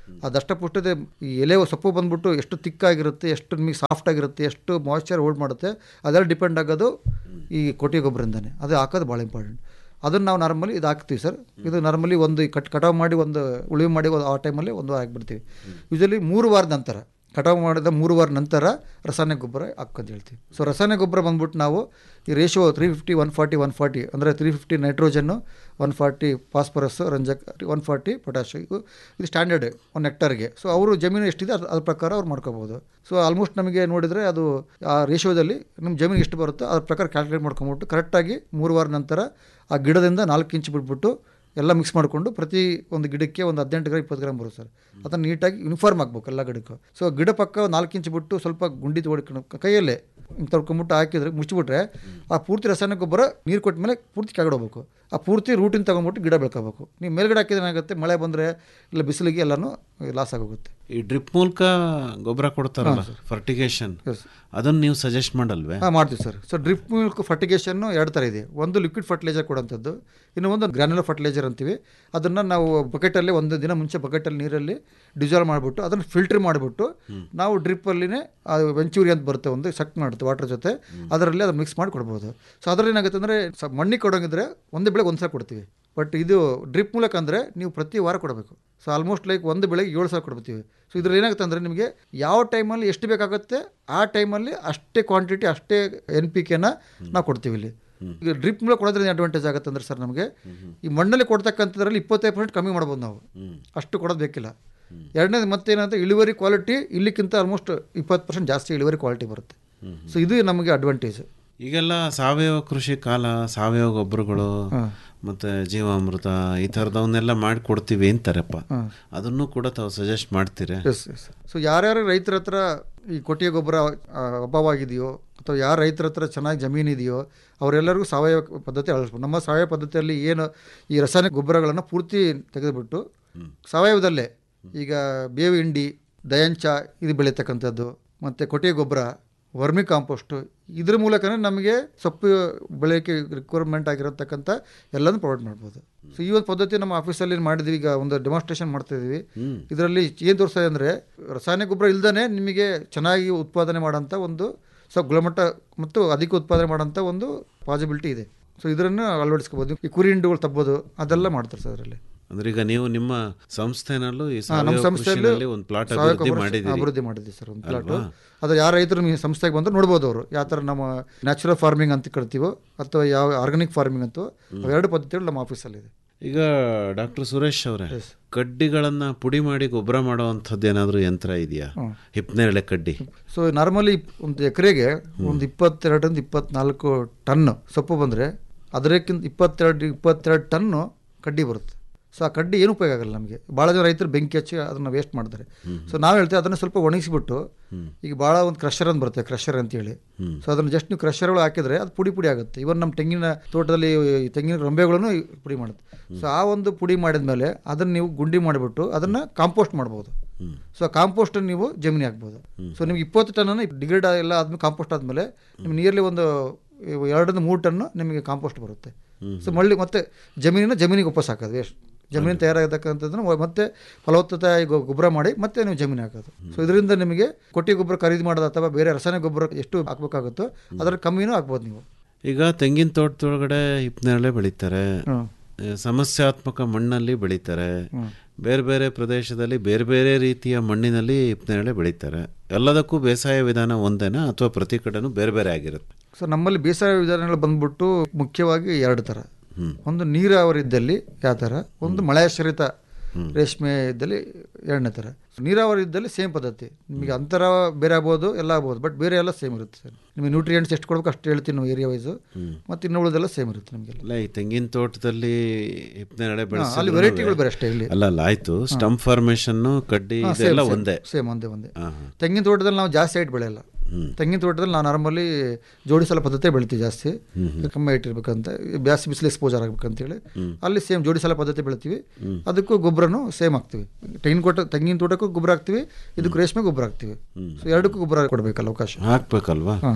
ಆ ದಷ್ಟಪುಷ್ಟತೆ ಈ ಎಲೆ ಸೊಪ್ಪು ಬಂದ್ಬಿಟ್ಟು ಎಷ್ಟು ತಿಕ್ಕಾಗಿರುತ್ತೆ ಎಷ್ಟು ನಿಮಗೆ ಸಾಫ್ಟ್ ಆಗಿರುತ್ತೆ ಎಷ್ಟು ಮಾಯ್ಶ್ಚರ್ ಹೋಲ್ಡ್ ಮಾಡುತ್ತೆ ಅದೆಲ್ಲ ಡಿಪೆಂಡ್ ಆಗೋದು ಈ ಕೊಟ್ಟಿಗೆ ಗೊಬ್ಬರದಿಂದನೇ ಅದು ಹಾಕೋದು ಭಾಳ ಇಂಪಾರ್ಟೆಂಟ್ ಅದನ್ನು ನಾವು ನಾರ್ಮಲಿ ಇದು ಹಾಕ್ತೀವಿ ಸರ್ ಇದು ನಾರ್ಮಲಿ ಒಂದು ಕಟ್ ಕಟಾವು ಮಾಡಿ ಒಂದು ಉಳುಮೆ ಮಾಡಿ ಒಂದು ಆ ಟೈಮಲ್ಲಿ ಒಂದು ಹಾಕ್ಬಿಡ್ತೀವಿ ಯೂಶಲಿ ಮೂರು ವಾರದ ನಂತರ ಕಟಾವು ಮಾಡಿದ ಮೂರು ವಾರ ನಂತರ ರಾಸಾಯನಿಕ ಗೊಬ್ಬರ ಹಾಕ್ಕೊಂತ ಹೇಳ್ತೀವಿ ಸೊ ರಾಸಾಯನಿಕ ಗೊಬ್ಬರ ಬಂದ್ಬಿಟ್ಟು ನಾವು ಈ ratio three fifty one forty one forty ಅಂದರೆ ತ್ರೀ ಫಿಫ್ಟಿ ನೈಟ್ರೋಜನ್ನು ಒನ್ ಫಾರ್ಟಿ ಫಾಸ್ಫರಸ್ ರಂಜಕ್ ಒನ್ ಫಾರ್ಟಿ ಪೊಟ್ಯಾಶ್ ಇದು ಇದು ಸ್ಟ್ಯಾಂಡರ್ಡ್ ಒಂದು ಹೆಕ್ಟರ್ಗೆ ಸೊ ಅವರು ಜಮೀನು ಎಷ್ಟಿದೆ ಅದ್ರ ಅದ್ರ ಪ್ರಕಾರ ಅವ್ರು ಮಾಡ್ಕೋಬೋದು ಸೊ ಆಲ್ಮೋಸ್ಟ್ ನಮಗೆ ನೋಡಿದರೆ ಅದು ಆ ರೇಷಿಯೋದಲ್ಲಿ ನಮ್ಮ ಜಮೀನು ಎಷ್ಟು ಬರುತ್ತೋ ಅದ್ರ ಪ್ರಕಾರ ಕ್ಯಾಲ್ಕುಲೇಟ್ ಮಾಡ್ಕೊಂಬಿಟ್ಟು ಕರೆಕ್ಟಾಗಿ ಮೂರು ವಾರ ನಂತರ ಆ ಗಿಡದಿಂದ ನಾಲ್ಕು ಇಂಚ್ ಬಿಟ್ಬಿಟ್ಟು ಎಲ್ಲ ಮಿಕ್ಸ್ ಮಾಡಿಕೊಂಡು ಪ್ರತಿ ಒಂದು ಗಿಡಕ್ಕೆ ಒಂದು ಹದಿನೆಂಟು ಗ್ರಾಮ್ ಇಪ್ಪತ್ತು ಗ್ರಾಮ್ ಬರುತ್ತೆ ಸರ್ ಅದನ್ನು ನೀಟಾಗಿ ಯೂನಿಫಾರ್ಮ್ ಆಗ್ಬೇಕು ಎಲ್ಲ ಗಿಡಕ್ಕೂ ಸೊ ಗಿಡ ಪಕ್ಕ ನಾಲ್ಕು ಇಂಚ್ ಬಿಟ್ಟು ಸ್ವಲ್ಪ ಗುಂಡಿ ತೊಗೊಳ್ಕೊಂಡು ಕೈಯಲ್ಲೇ ಹಿಂಗೆ ತೊಳ್ಕೊಂಬಿಟ್ಟು ಹಾಕಿದ್ರೆ ಮುಚ್ಚಿಬಿಟ್ರೆ ಆ ಪೂರ್ತಿ ರಾಸಾಯನಿಕ ಗೊಬ್ಬರ ನೀರು ಕೊಟ್ಟ ಮೇಲೆ ಪೂರ್ತಿ ಕೆಳಗಡೆ ಹೋಗ್ಬೇಕು ಆ ಪೂರ್ತಿ ರೂಟಿನ ತೊಗೊಂಬಿಟ್ಟು ಗಿಡ ಬೆಳ್ಕೋಬೇಕು ನೀವು ಮೇಲ್ಗಡೆ ಹಾಕಿದ್ರೆ ಏನಾಗುತ್ತೆ ಮಳೆ ಬಂದರೆ ಇಲ್ಲ ಬಿಸಿಲಿಗೆ ಎಲ್ಲನೂ ಲಾಸ್ ಆಗೋಗುತ್ತೆ ಈ ಡ್ರಿಪ್ ಮೂಲಕ ಗೊಬ್ಬರ ಕೊಡ್ತಾರಲ್ಲ ಫರ್ಟಿಗೇಷನ್ Yes. ಅದನ್ನು ನೀವು ಸಜೆಸ್ಟ್ ಮಾಡಲ್ವೇ ಹಾಂ ಮಾಡ್ತೀವಿ ಸರ್ ಸೊ ಡ್ರಿಪ್ ಮಿಲ್ಕ್ ಫರ್ಟಿಗೇಷನ್ನು ಎರಡು ಥರ ಇದೆ ಒಂದು ಲಿಕ್ವಿಡ್ ಫರ್ಟಿಲೈಸರ್ ಕೊಡೋಂಥದ್ದು ಇನ್ನು ಒಂದು ಗ್ರ್ಯಾನ್ಯುಲರ್ ಫರ್ಟಿಲೈಸರ್ ಅಂತೀವಿ ಅದನ್ನು ನಾವು ಬಕೆಟಲ್ಲಿ ಒಂದು ದಿನ ಮುಂಚೆ ಬಕೆಟಲ್ಲಿ ನೀರಲ್ಲಿ ಡಿಸಾಲ್ವ್ ಮಾಡಿಬಿಟ್ಟು ಅದನ್ನು ಫಿಲ್ಟರ್ ಮಾಡಿಬಿಟ್ಟು ನಾವು ಡ್ರಿಪ್ಪಲ್ಲಿನೇ ವೆಂಚೂರಿ ಅಂತ ಬರುತ್ತೆ ಒಂದು ಸಕ್ ಮಾಡುತ್ತೆ ವಾಟರ್ ಜೊತೆ ಅದರಲ್ಲಿ ಅದನ್ನು ಮಿಕ್ಸ್ ಮಾಡಿ ಕೊಡ್ಬೋದು ಸೊ ಅದರಲ್ಲಿ ಏನಾಗುತ್ತೆ ಅಂದರೆ ಸ ಮಣ್ಣಿಗೆ ಕೊಡೋಂಗಿದ್ರೆ ಒಂದೇ ಬೆಳೆಗೆ ಒಂದು ಸಲ ಕೊಡ್ತೀವಿ ಬಟ್ ಇದು ಡ್ರಿಪ್ ಮೂಲಕ ಅಂದರೆ ನೀವು ಪ್ರತಿ ವಾರ ಕೊಡಬೇಕು ಸೊ ಆಲ್ಮೋಸ್ಟ್ ಲೈಕ್ ಒಂದು ಬೆಳೆಗೆ ಏಳು ಸಾವಿರ ಕೊಡ್ತೀವಿ ಸೊ ಇದ್ರಲ್ಲಿ ಏನಾಗುತ್ತೆ ಅಂದರೆ ನಿಮಗೆ ಯಾವ ಟೈಮಲ್ಲಿ ಎಷ್ಟು ಬೇಕಾಗುತ್ತೆ ಆ ಟೈಮಲ್ಲಿ ಅಷ್ಟೇ ಕ್ವಾಂಟಿಟಿ ಅಷ್ಟೇ ಎನ್ ಪಿ ಕೆನ ನಾವು ಕೊಡ್ತೀವಿ ಇಲ್ಲಿ ಈಗ ಡ್ರಿಪ್ ಮೂಲಕ ಕೊಡೋದ್ರಿಂದ ಅಡ್ವಾಂಟೇಜ್ ಆಗುತ್ತೆ ಅಂದ್ರೆ ಸರ್ ನಮಗೆ ಈ ಮಣ್ಣಲ್ಲಿ ಕೊಡ್ತಕ್ಕಂಥದ್ರಲ್ಲಿ ಇಪ್ಪತ್ತೈದು ಪರ್ಸೆಂಟ್ ಕಮ್ಮಿ ಮಾಡ್ಬೋದು ನಾವು ಅಷ್ಟು ಕೊಡೋದು ಬೇಕಿಲ್ಲ ಎರಡನೇದು ಮತ್ತೇನಂದ್ರೆ ಇಳುವರಿ ಕ್ವಾಲಿಟಿ ಇಲ್ಲಿಕ್ಕಿಂತ ಆಲ್ಮೋಸ್ಟ್ ಇಪ್ಪತ್ತು ಪರ್ಸೆಂಟ್ ಜಾಸ್ತಿ ಇಳುವರಿ ಕ್ವಾಲಿಟಿ ಬರುತ್ತೆ ಸೊ ಇದು ನಮಗೆ ಅಡ್ವಾಂಟೇಜ್ ಈಗೆಲ್ಲ ಸಾವಯವ ಕೃಷಿ ಕಾಲ ಸಾವಯವ ಗೊಬ್ಬರಗಳು ಹಾಂ ಮತ್ತು ಜೀವಾಮೃತ ಈ ಥರದವನ್ನೆಲ್ಲ ಮಾಡಿ ಕೊಡ್ತೀವಿ ಅಂತಾರಪ್ಪ ಅದನ್ನು ಕೂಡ ತಾವು ಸಜೆಸ್ಟ್ ಮಾಡ್ತೀರಾ ಎಸ್ ಎಸ್ ಸೊ ಯಾರ್ಯಾರು ರೈತರ ಹತ್ರ ಈ ಕೊಟ್ಟಿಗೆ ಗೊಬ್ಬರ ಆ, ಅಭಾವಾಗಿದೆಯೋ ಅಥವಾ ಯಾರು ರೈತರ ಹತ್ರ ಚೆನ್ನಾಗಿ ಜಮೀನಿದೆಯೋ ಅವರೆಲ್ಲರಿಗೂ ಸಾವಯವ ಪದ್ಧತಿ ಅಳವಡಿಸ್ಬೋದು ನಮ್ಮ ಸಾವಯವ ಪದ್ಧತಿಯಲ್ಲಿ ಏನು ಈ ರಾಸಾಯನಿಕ ಗೊಬ್ಬರಗಳನ್ನು ಪೂರ್ತಿ ತೆಗೆದುಬಿಟ್ಟು ಸಾವಯವದಲ್ಲೇ ಈಗ ಬೇವು ಹಿಂಡಿ ದಯಂಚ ಇದು ಬೆಳೀತಕ್ಕಂಥದ್ದು ಮತ್ತು ಕೊಟ್ಟಿಗೆ ಗೊಬ್ಬರ ವರ್ಮಿ ಕಾಂಪೋಸ್ಟು ಇದ್ರ ಮೂಲಕನೇ ನಮಗೆ ಸೊಪ್ಪು ಬೆಳೆಯೋಕ್ಕೆ ರಿಕ್ವೈರ್ಮೆಂಟ್ ಆಗಿರತಕ್ಕಂಥ ಎಲ್ಲನೂ ಪ್ರೊವೈಡ್ ಮಾಡ್ಬೋದು ಸೊ ಈ ಒಂದು ಪದ್ಧತಿ ನಮ್ಮ ಆಫೀಸಲ್ಲಿ ಮಾಡಿದ್ವಿ ಈಗ ಒಂದು ಡೆಮಾನ್ಸ್ಟ್ರೇಷನ್ ಮಾಡ್ತಾ ಇದೀವಿ ಇದರಲ್ಲಿ ಏನು ತೋರಿಸ್ತದೆ ಅಂದರೆ ರಾಸಾಯನಿಕ ಗೊಬ್ಬರ ಇಲ್ದೇ ನಿಮಗೆ ಚೆನ್ನಾಗಿ ಉತ್ಪಾದನೆ ಮಾಡೋಂಥ ಒಂದು ಸ್ವಲ್ಪ ಗುಣಮಟ್ಟ ಮತ್ತು ಅಧಿಕ ಉತ್ಪಾದನೆ ಮಾಡೋಂಥ ಒಂದು ಪಾಸಿಬಿಲಿಟಿ ಇದೆ ಸೊ ಇದನ್ನು ಅಳವಡಿಸ್ಕೋಬೋದು ಈ ಕುರಿ ಹಿಂಡುಗಳು ತಬ್ಬೋದು ಅದೆಲ್ಲ ಮಾಡ್ತಾರೆ ಸರ್ ಅದರಲ್ಲಿ ಅಂದ್ರೆ ಈಗ ನೀವು ನಿಮ್ಮ ಸಂಸ್ಥೆನಲ್ಲೂ ಈ ಹಾ, ನಮ್ಮ ಸಾವಯವ ಸಂಸ್ಥೆಯಲ್ಲಿ ಕೃಷಿನಲ್ಲಿ ಒಂದು ಪ್ಲಾಟ್ ಸಾವಯವ ಅಭಿವೃದ್ಧಿ ಗೊಬ್ಬರ ಮಾಡಿದ್ದೀರಿ ಅಭಿವೃದ್ಧಿ ಮಾಡಿದ್ವಿ ಸರ್ ಒಂದು ಪ್ಲಾಟು ಅದು ಯಾರ ರೈತರು ನಿಮ್ಮ ಸಂಸ್ಥೆಗೆ ಬಂದು ನೋಡ್ಬೋದು ಅವರು ಯಾವ ಥರ ನಮ್ಮ ನ್ಯಾಚುರಲ್ ಫಾರ್ಮಿಂಗ್ ಅಂತ ಕರಿತೀವೋ ಅಥವಾ ಯಾವ ಆರ್ಗಾನಿಕ್ ಫಾರ್ಮಿಂಗ್ ಅಂತೋ ಅವೆರಡು ಪದ್ಧತಿಗಳು ನಮ್ಮ ಆಫೀಸಲ್ಲಿದೆ ಈಗ ಡಾಕ್ಟರ್ ಸುರೇಶ್ ಅವರೇ ಕಡ್ಡಿಗಳನ್ನ ಪುಡಿ ಮಾಡಿ ಗೊಬ್ಬರ ಮಾಡುವಂಥದ್ದು ಏನಾದರೂ ಯಂತ್ರ ಇದೆಯಾ ಹಿಪ್ನೇರಳೆ ಕಡ್ಡಿ ಸೊ ನಾರ್ಮಲಿ ಒಂದು ಎಕರೆಗೆ ಒಂದು ಇಪ್ಪತ್ತೆರಡರಿಂದ ಇಪ್ಪತ್ನಾಲ್ಕು ಟನ್ ಸೊಪ್ಪು ಬಂದರೆ ಅದಕ್ಕಿಂತ ಇಪ್ಪತ್ತೆರಡು ಇಪ್ಪತ್ತೆರಡು ಟನ್ನು ಕಡ್ಡಿ ಬರುತ್ತೆ ಸೊ ಆ ಕಡ್ಡಿ ಏನು ಉಪಯೋಗ ಆಗಲ್ಲ ನಮಗೆ ಭಾಳ ಜನ ರೈತರು ಬೆಂಕಿ ಹಚ್ಚಿ ಅದನ್ನು ವೇಸ್ಟ್ ಮಾಡ್ತಾರೆ ಸೊ ನಾವು ಹೇಳ್ತೇವೆ ಅದನ್ನು ಸ್ವಲ್ಪ ಒಣಗಿಸ್ಬಿಟ್ಟು ಈಗ ಭಾಳ ಒಂದು ಕ್ರಷರ್ ಅಂತ ಬರುತ್ತೆ ಕ್ರಷರ್ ಅಂತೇಳಿ ಸೊ ಅದನ್ನು ಜಸ್ಟ್ ನೀವು ಕ್ರಷರ್ ಒಳಗೆ ಹಾಕಿದ್ರೆ ಅದು ಪುಡಿ ಪುಡಿ ಆಗುತ್ತೆ ಇವನ್ ನಮ್ಮ ತೆಂಗಿನ ತೋಟದಲ್ಲಿ ಈ ತೆಂಗಿನ ರಂಬೆಗಳನ್ನು ಪುಡಿ ಮಾಡುತ್ತೆ ಸೊ ಆ ಒಂದು ಪುಡಿ ಮಾಡಿದ ಮೇಲೆ ಅದನ್ನು ನೀವು ಗುಂಡಿ ಮಾಡಿಬಿಟ್ಟು ಅದನ್ನು ಕಾಂಪೋಸ್ಟ್ ಮಾಡ್ಬೋದು ಸೊ ಆ ಕಾಂಪೋಸ್ಟ್ ನೀವು ಜಮೀನಿ ಹಾಕ್ಬೋದು ಸೊ ನಿಮ್ಗೆ ಇಪ್ಪತ್ತು ಟನ್ ಡಿಗ್ರೇಡ್ ಎಲ್ಲ ಆದ್ಮೇಲೆ ಕಾಂಪೋಸ್ಟ್ ಆದಮೇಲೆ ನಿಮ್ಗೆ ನಿಯರ್ಲಿ ಒಂದು ಎರಡರಿಂದ ಮೂರು ಟನ್ನು ನಿಮಗೆ ಕಾಂಪೋಸ್ಟ್ ಬರುತ್ತೆ ಸೊ ಮಳ್ಳಿ ಮತ್ತೆ ಜಮೀನಿನ ಜಮೀನಿಗೆ ವಾಪಸ್ ಹಾಕೋದು ವೇಸ್ಟ್ ಜಮೀನು ತಯಾರಾಗತಕ್ಕಂಥದ್ದನ್ನು ಮತ್ತೆ ಫಲವತ್ತತೆ ಗೊ- ಗೊಬ್ಬರ ಮಾಡಿ ಮತ್ತೆ ನೀವು ಜಮೀನು ಹಾಕೋದು ಸೊ ಇದರಿಂದ ನಿಮಗೆ ಕೊಟ್ಟಿ ಗೊಬ್ಬರ ಖರೀದಿ ಮಾಡೋದು ಅಥವಾ ಬೇರೆ ರಾಸಾಯನಿಕ ಗೊಬ್ಬರ ಎಷ್ಟು ಹಾಕಬೇಕಾಗುತ್ತೋ ಅದರ ಕಮ್ಮಿನೂ ಹಾಕ್ಬೋದು ನೀವು ಈಗ ತೆಂಗಿನ ತೋಟದೊಳಗಡೆ ಹಿಪ್ನೇರಳೆ ಬೆಳೀತಾರೆ ಹ್ಮ್. ಆ, ಸಮಸ್ಯಾತ್ಮಕ ಮಣ್ಣಲ್ಲಿ ಬೆಳೀತಾರೆ ಬೇರೆ ಬೇರೆ ಪ್ರದೇಶದಲ್ಲಿ ಬೇರೆ ಬೇರೆ ರೀತಿಯ ಮಣ್ಣಿನಲ್ಲಿ ಹಿಪ್ನೇರಳೆ ಬೆಳೀತಾರೆ ಎಲ್ಲದಕ್ಕೂ ಬೇಸಾಯ ವಿಧಾನ ಒಂದೇನಾ ಅಥವಾ ಪ್ರತಿ ಕಡೆನೂ ಬೇರೆ ಬೇರೆ ಆಗಿರುತ್ತೆ ಸೊ ನಮ್ಮಲ್ಲಿ ಬೇಸಾಯ ವಿಧಾನಗಳು ಬಂದ್ಬಿಟ್ಟು ಮುಖ್ಯವಾಗಿ ಎರಡು ಥರ ಒಂದು ನೀರಾವರಿ ಇದ್ದಲ್ಲಿ ಯಾವ ಥರ ಒಂದು ಮಳೆಯಾಶ್ರಿತ ರೇಷ್ಮೆ ಇದ್ದಲ್ಲಿ ಎರಡನೇ ಥರ ನೀರಾವರಿ ಇದ್ದಲ್ಲಿ ಸೇಮ್ ಪದ್ಧತಿ ನಿಮಗೆ ಅಂತರ ಬೇರೆ ಆಗ್ಬೋದು ಎಲ್ಲ ಆಗ್ಬೋದು ಬಟ್ ಬೇರೆ ಎಲ್ಲ ಸೇಮ್ ಇರುತ್ತೆ ಸರ್ ನಿಮಗೆ ನ್ಯೂಟ್ರಿಯೆಂಟ್ಸ್ ಎಷ್ಟು ಕೊಡ್ಬೇಕು ಅಷ್ಟು ಹೇಳ್ತೀವಿ ನಾವು ಏರಿಯಾ ವೈಸು ಮತ್ತು ಇನ್ನು ಉಳಿದೆಲ್ಲ ಸೇಮ್ ಇರುತ್ತೆ ನಮಗೆಲ್ಲ ಅಲ್ಲ ಈ ತೆಂಗಿನ ತೋಟದಲ್ಲಿ ಹಿಪ್ನೇರಳೆ ಅಲ್ಲಿ ಬೆಳೆಸಿ ವೆರೈಟಿಗಳು ಬೇರೆ ಅಷ್ಟೇ ಇಲ್ಲಿ ಅಲ್ಲ ಅಲ್ಲ ಆಯ್ತು ಸ್ಟಂಪ್ ಫಾರ್ಮೇಶನ್ ಕಡ್ಡಿ ಇದೆಲ್ಲ ಒಂದೇ ಸೇಮ್ ಒಂದೇ ಒಂದೇ ಹಾ, ಹಾ. ತೆಂಗಿನ ತೋಟದಲ್ಲಿ ನಾವು ಜಾಸ್ತಿ ಹೈಟ್ ಬೆಳೆಯಲ್ಲ ತೆಂಗಿನ ತೋಟದಲ್ಲಿ ನಾವು ನಾರ್ಮಲಿ ಜೋಡಿಸಲ ಪದ್ಧತಿ ಬೆಳಿತೀವಿ ಜಾಸ್ತಿ ಕಮ್ಮಿ ಹೈಟ್ ಇರ್ಬೇಕಂತ ಜಾಸ್ತಿ ಬಿಸಿಲು ಎಕ್ಸ್ಪೋಜರ್ ಆಗ್ಬೇಕಂತೇಳಿ ಅಲ್ಲಿ ಸೇಮ್ ಜೋಡಿಸಲ ಪದ್ಧತಿ ಬೆಳಿತೀವಿ ಅದಕ್ಕೂ ಗೊಬ್ಬರನು ಸೇಮ್ ಹಾಕ್ತೀವಿ ತೆಂಗಿನ ತೋಟ ತೆಂಗಿನ ತೋಟಕ್ಕೂ ಗೊಬ್ಬರ ಹಾಕ್ತೀವಿ ಇದಕ್ಕೂ ರೇಷ್ಮೆ ಗೊಬ್ಬರ ಹಾಕ್ತೀವಿ ಸೊ ಎರಡಕ್ಕೂ ಗೊಬ್ಬರ ಕೊಡಬೇಕಲ್ಲ ಅವಕಾಶ ಹಾಕ್ಬೇಕಲ್ವಾ ಹಾಂ